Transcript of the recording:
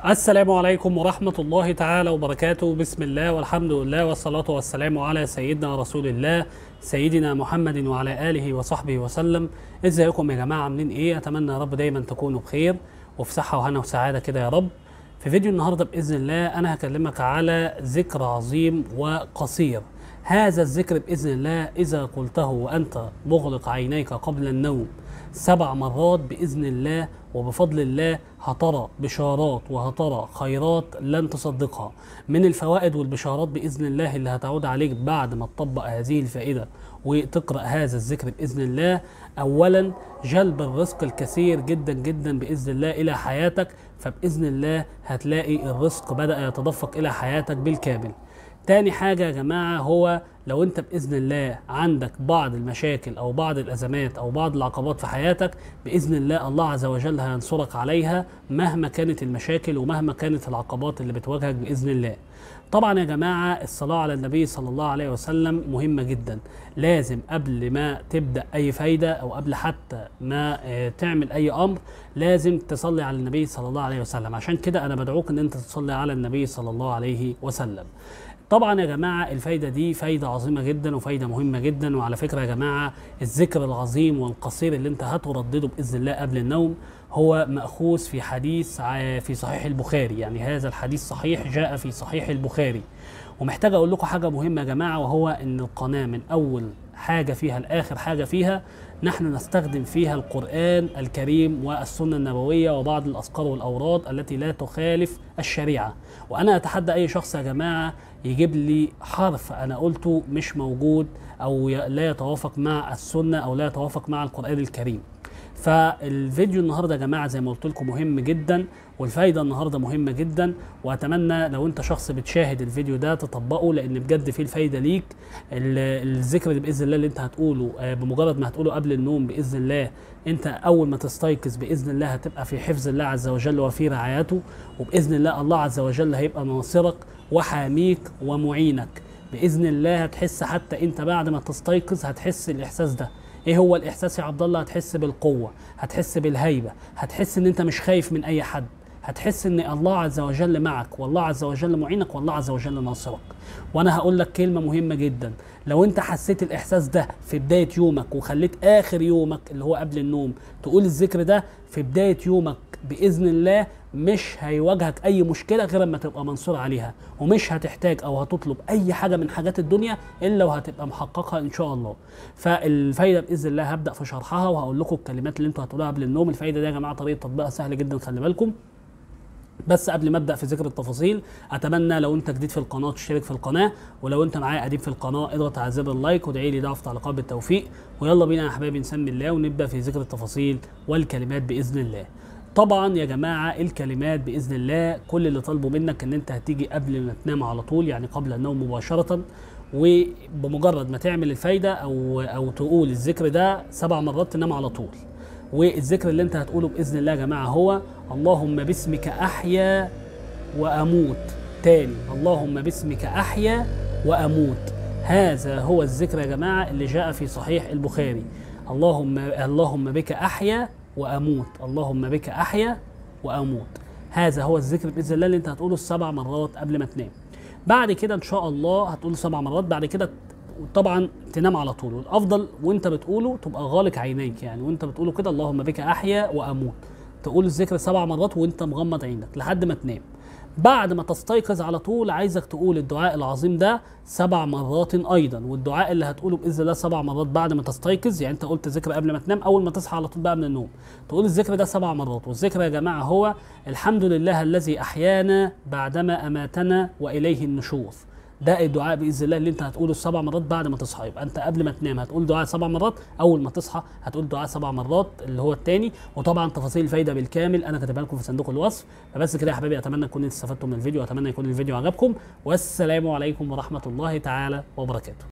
السلام عليكم ورحمة الله تعالى وبركاته بسم الله والحمد لله والصلاة والسلام على سيدنا رسول الله سيدنا محمد وعلى آله وصحبه وسلم ازيكم يا جماعة عاملين ايه اتمنى يا رب دايما تكونوا بخير وفي صحة وهنا وسعادة كده يا رب في فيديو النهاردة بإذن الله أنا هكلمك على ذكر عظيم وقصير هذا الذكر بإذن الله إذا قلته وأنت مغلق عينيك قبل النوم سبع مرات بإذن الله وبفضل الله هترى بشارات وهترى خيرات لن تصدقها من الفوائد والبشارات بإذن الله اللي هتعود عليك بعد ما تطبق هذه الفائدة وتقرأ هذا الذكر بإذن الله أولا جلب الرزق الكثير جدا جدا بإذن الله إلى حياتك فبإذن الله هتلاقي الرزق بدأ يتدفق إلى حياتك بالكامل تاني حاجة يا جماعة هو لو انت بإذن الله عندك بعض المشاكل أو بعض الأزمات أو بعض العقبات في حياتك بإذن الله الله عز وجل هينصرك عليها مهما كانت المشاكل ومهما كانت العقبات اللي بتواجهك بإذن الله طبعا يا جماعة الصلاة على النبي صلى الله عليه وسلم مهمة جدا لازم قبل ما تبدأ أي فايدة أو قبل حتى ما آه، تعمل أي أمر لازم تصلي على النبي صلى الله عليه وسلم عشان كده أنا بدعوك أن أنت تصلي على النبي صلى الله عليه وسلم طبعا يا جماعة الفايدة دي فايدة عظيمة جدا وفايدة مهمة جدا وعلى فكرة يا جماعة الذكر العظيم والقصير اللي انت هتردده بإذن الله قبل النوم هو مأخوذ في حديث ع- في صحيح البخاري يعني هذا الحديث صحيح جاء في صحيح البخاري ومحتاج اقول لكم حاجة مهمة يا جماعة وهو ان القناة من اول حاجة فيها لاخر حاجة فيها نحن نستخدم فيها القرآن الكريم والسنة النبوية وبعض الأذكار والأوراد التي لا تخالف الشريعة وأنا أتحدى أي شخص يا جماعة يجيب لي حرف أنا قلته مش موجود أو ي- لا يتوافق مع السنة أو لا يتوافق مع القرآن الكريم فالفيديو النهارده يا جماعه زي ما قلت لكم مهم جدا والفايده النهارده مهمه جدا واتمنى لو انت شخص بتشاهد الفيديو ده تطبقه لان بجد فيه الفايده ليك ال- الذكر اللي باذن الله اللي انت هتقوله آه، بمجرد ما هتقوله قبل النوم باذن الله انت اول ما تستيقظ باذن الله هتبقى في حفظ الله عز وجل وفي رعايته وباذن الله الله عز وجل هيبقى ناصرك وحاميك ومعينك باذن الله هتحس حتى انت بعد ما تستيقظ هتحس الاحساس ده ايه هو الاحساس يا عبد الله هتحس بالقوه هتحس بالهيبه هتحس ان انت مش خايف من اي حد هتحس ان الله عز وجل معك والله عز وجل معينك والله عز وجل ناصرك وانا هقول لك كلمه مهمه جدا لو انت حسيت الاحساس ده في بدايه يومك وخليت اخر يومك اللي هو قبل النوم تقول الذكر ده في بدايه يومك باذن الله مش هيواجهك اي مشكله غير اما تبقى منصور عليها ومش هتحتاج او هتطلب اي حاجه من حاجات الدنيا الا وهتبقى محققها ان شاء الله فالفايده باذن الله هبدا في شرحها وهقول لكم الكلمات اللي انتوا هتقولوها قبل النوم الفايده دي يا جماعه طريقه تطبيقها سهل جدا خلي بالكم بس قبل ما ابدا في ذكر التفاصيل اتمنى لو انت جديد في القناه تشترك في القناه ولو انت معايا قديم في القناه اضغط على زر اللايك وادعي لي ضعف تعليقات بالتوفيق ويلا بينا يا حبايبي نسمي الله ونبدا في ذكر التفاصيل والكلمات باذن الله طبعا يا جماعه الكلمات باذن الله كل اللي طالبه منك ان انت هتيجي قبل ما تنام على طول يعني قبل النوم مباشره وبمجرد ما تعمل الفايده او او تقول الذكر ده سبع مرات تنام على طول والذكر اللي انت هتقوله باذن الله يا جماعه هو اللهم باسمك احيا واموت تاني اللهم باسمك احيا واموت هذا هو الذكر يا جماعه اللي جاء في صحيح البخاري اللهم اللهم بك احيا واموت اللهم بك احيا واموت هذا هو الذكر باذن الله اللي انت هتقوله السبع مرات قبل ما تنام بعد كده ان شاء الله هتقوله سبع مرات بعد كده طبعا تنام على طول والافضل وانت بتقوله تبقى غالق عينيك يعني وانت بتقوله كده اللهم بك احيا واموت تقول الذكر سبع مرات وانت مغمض عينك لحد ما تنام بعد ما تستيقظ على طول عايزك تقول الدعاء العظيم ده سبع مرات ايضا والدعاء اللي هتقوله باذن الله سبع مرات بعد ما تستيقظ يعني انت قلت ذكر قبل ما تنام اول ما تصحى على طول بقى من النوم تقول الذكر ده سبع مرات والذكر يا جماعه هو الحمد لله الذي احيانا بعدما اماتنا واليه النشور ده الدعاء باذن الله اللي انت هتقوله السبع مرات بعد ما تصحى يبقى انت قبل ما تنام هتقول دعاء سبع مرات اول ما تصحى هتقول دعاء سبع مرات اللي هو الثاني وطبعا تفاصيل الفايده بالكامل انا كاتبها لكم في صندوق الوصف فبس كده يا حبايبي اتمنى تكونوا استفدتم من الفيديو اتمنى يكون الفيديو عجبكم والسلام عليكم ورحمه الله تعالى وبركاته